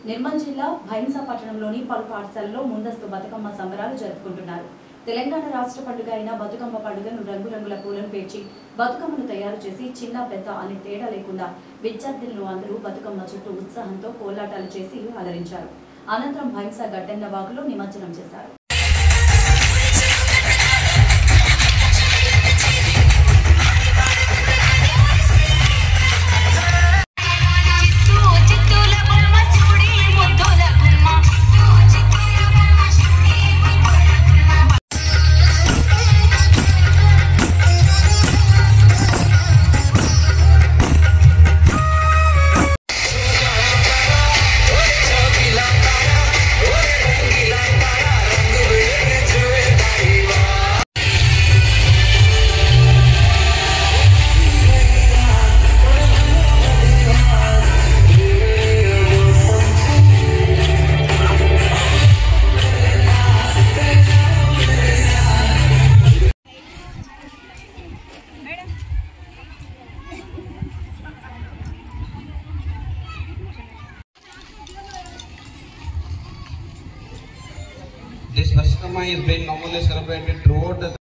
నిర్మల్ జిల్లా భైంసా పట్టణంలోని పలు పాఠశాలలో ముందస్తు బతుకమ్మ సంబరాలు జరుపుకుంటున్నారు తెలంగాణ రాష్ట్ర పండుగ అయిన బతుకమ్మ పండుగను రంగురంగుల పూలను పేర్చి బతుకమ్మను తయారు చేసి చిన్న పెద్ద అనే తేడా లేకుండా విద్యార్థులను అందరూ బతుకమ్మ చుట్టూ ఉత్సాహంతో కోలాటాలు చేసి అలరించారు అనంతరం భైంసా గడ్డెన్న వాగులో నిమజ్జనం చేశారు చిత్తూ చిత్తూల బొమ్మ శివుడి ముద్దుల గుమ్మ చిత్తూ చిత్తూల బొమ్మ శివుడి ముద్దుల గుమ్మ This Nashikama is being normally celebrated throughout the